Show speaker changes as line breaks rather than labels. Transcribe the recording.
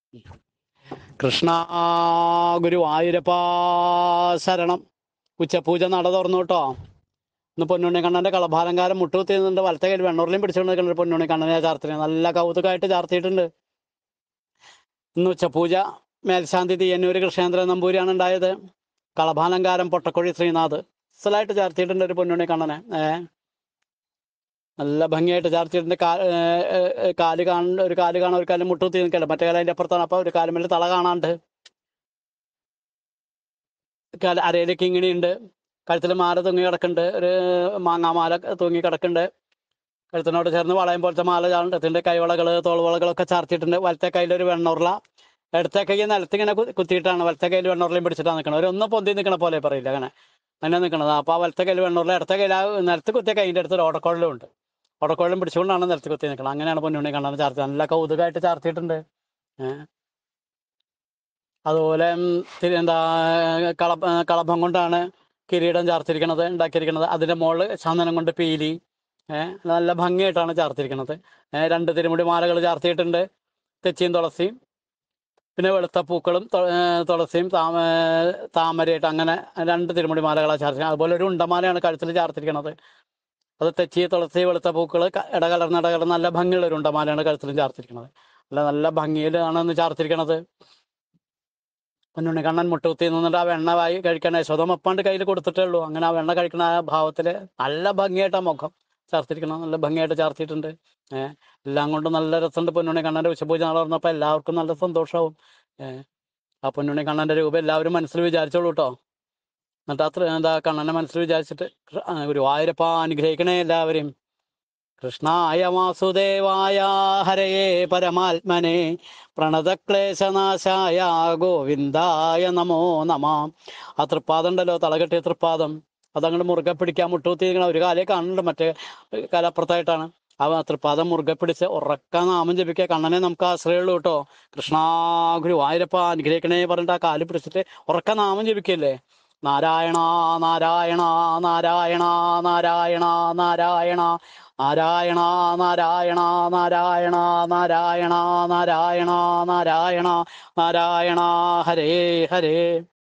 കൃഷ്ണ ഗുരുവായൂരപ്പാ ശരണം ഉച്ചപൂജ നട തുറന്നു കേട്ടോ ഇന്ന് പൊന്നുണ്ണി കണ്ണന്റെ കളഭാലങ്കാരം മുട്ടുകുത്തി നിന്നുണ്ട് വലത്തെ കയ്യിൽ വെണ്ണൂറിലും പിടിച്ചുകൊണ്ട് നിൽക്കുന്നുണ്ട് പൊന്നുണ്ണി കണ്ണനെ ചാർത്തിന് നല്ല കൗതുകമായിട്ട് ചാർത്തിയിട്ടുണ്ട് ഇന്ന് ഉച്ചപൂജ മേൽശാന്തി തീയന്നൂര് കൃഷ്ണേന്ദ്രൻ നമ്പൂരിയാണ് ഉണ്ടായത് കളഭാലങ്കാരം പൊട്ടക്കുഴി ശ്രീനാഥ് അസലായിട്ട് ചാർത്തിയിട്ടുണ്ട് ഒരു പൊന്നുണ്ണി കണ്ണനെ ഏ നല്ല ഭംഗിയായിട്ട് ചാർത്തിയിട്ടുണ്ട് കാ ഏ, ഏ, ഏ, കാല് കാണുന്ന ഒരു കാല് കാണാൻ ഒരു കാല് മുട്ടുകുത്തി നിൽക്കണ്ട മറ്റേ കാലം അതിന്റെ അപ്പുറത്താണ് അപ്പൊ ഒരു കാലുമേൽ തള കാണാണ്ട് കാല അരയിലേക്ക് ഇങ്ങനെയുണ്ട് കഴുത്തിൽ മാല തൂങ്ങി കിടക്കുന്നുണ്ട് ഒരു മാങ്ങാമാല തൂങ്ങി കിടക്കുന്നുണ്ട് കഴുത്തിനോട് ചേർന്ന് വളയം പോലത്തെ മാല ചാണ്ടത്തിന്റെ കൈവളകള് തോൾവളകളൊക്കെ ചാർത്തിയിട്ടുണ്ട് വലത്തെ കയ്യിൽ ഒരു വെണ്ണുരുള ഇടത്തെ കൈ നിലത്ത് ഇങ്ങനെ കു- കുത്തിയിട്ടാണ് വലത്തെ കയ്യിൽ വെണ്ണുരുളയും പിടിച്ചിട്ടാണ് നിൽക്കുന്നത് ഒരു ഒന്ന് പൊന്തി നിൽക്കണ പോലെ പറയില്ല അങ്ങനെ അങ്ങനെ നിൽക്കണത് അപ്പൊ ആ വലത്തെ കയ്യിൽ വെണ്ണുരുള ഇടത്തെ കയ്യിൽ ആ നിലത്ത് കുത്തിയ കൈൻ്റെ അടുത്ത് ഒരു ഓടക്കോളിലും ഉണ്ട് ഓടക്കോളിലും പിടിച്ചുകൊണ്ടാണ് നിലത്ത് കുത്തി നിൽക്കുന്നത് അങ്ങനെയാണ് പൊന്നുണ്ണി കണ്ണാൻ ചാർത്തി നല്ല കൗതുകമായിട്ട് ചാർത്തിയിട്ടുണ്ട് ഏഹ് അതുപോലെ ഉം, തിരി- എന്താ കള കളഭം കൊണ്ടാണ് കിരീടം ചാർത്തിരിക്കണത് ഉണ്ടാക്കിയിരിക്കുന്നത് അതിന്റെ മുകളിൽ ചന്ദനം കൊണ്ട് പീലി ഏഹ് നല്ല ഭംഗിയായിട്ടാണ് ചാർത്തിരിക്കണത് ഏഹ് രണ്ട് തിരുമുടി മാലകൾ ചാർത്തിയിട്ടുണ്ട് തെച്ചിയും തുളസിയും പിന്നെ വെളുത്ത പൂക്കളും തു- ഏഹ് തുളസിയും താമ താമരയായിട്ട് അങ്ങനെ രണ്ട് തിരുമുടി മാലകളാണ് ചാർത്തിരിക്കുന്നത് അതുപോലെ ഒരു ഉണ്ടമാലയാണ് കഴുത്തിൽ ചാർത്തിരിക്കണത് അത് തെച്ചി തുളസി വെളുത്ത പൂക്കൾ ഇടകലർന്ന് ഇടകലർന്ന് നല്ല ഭംഗിയുള്ള ഒരു ഉണ്ടമാലയാണ് കഴുത്തിലും ചാർത്തിരിക്കുന്നത് നല്ല നല്ല ഭംഗിയിലാണ് ഇന്ന് ചാർത്തിരിക്കണത് പൊന്നുണ്ണി കണ്ണൻ മുട്ടുകുത്തി നിന്നിട്ട് ആ വെണ്ണ വായി കഴിക്കണ യശോദം അപ്പാണ്ട് കയ്യിൽ കൊടുത്തിട്ടേ ഉള്ളൂ അങ്ങനെ ആ വെണ്ണ കഴിക്കണ ആ ഭാവത്തില് നല്ല ഭംഗിയായിട്ടാ മുഖം ചാർത്തിരിക്കണം നല്ല ഭംഗിയായിട്ട് ചാർത്തിയിട്ടുണ്ട് ഏഹ് എല്ലാം കൊണ്ടും നല്ല രസമുണ്ട് പൊന്നുണ്ണി കണ്ണന്റെ ഉച്ചപൂജ നടന്നപ്പോ എല്ലാവർക്കും നല്ല സന്തോഷവും ഏഹ് ആ പൊന്നുണ്ണി കണ്ണന്റെ രൂപം എല്ലാവരും മനസ്സിൽ വിചാരിച്ചോളൂ കേട്ടോ എന്നിട്ട് അത്ര എന്താ കണ്ണനെ മനസ്സിൽ വിചാരിച്ചിട്ട് കൃ- ആ, ഗുരുവായൂരപ്പ അനുഗ്രഹിക്കണേ എല്ലാവരെയും കൃഷ്ണായ വാസുദേവായ ഹരയേ പരമാത്മനെ പ്രണതക്ലേശനാശായ ഗോവിന്ദായ നമോ നമ ആ തൃപ്പാദം ഉണ്ടല്ലോ തലകെട്ടിയ തൃപ്പാദം അതങ്ങോട്ട് മുറുകെ പിടിക്കാൻ മുട്ടുകുത്തിയിരിക്കണ ഒരു കാലേ കാണുന്നുണ്ട് മറ്റേ കാലപ്പുറത്തായിട്ടാണ് ആ തൃപ്പാദം മുറുകെ പിടിച്ച് ഉറക്ക നാമം ജപിക്കുക കണ്ണനെ നമുക്ക് ആശ്രയമുള്ളൂ കേട്ടോ കൃഷ്ണ ഗുരുവായൂരപ്പ അനുഗ്രഹിക്കണേ പറഞ്ഞിട്ട് ആ കാല് പിടിച്ചിട്ട് ഉറക്ക നാമം ജപിക്കല്ലേ നാരായണ നാരായണ നാരായണ നാരായണ നാരായണ നാരായണ നാരായണ നാരായണ നാരായണ നാരായണ നാരായണ നാരായണ ഹരേ ഹരേ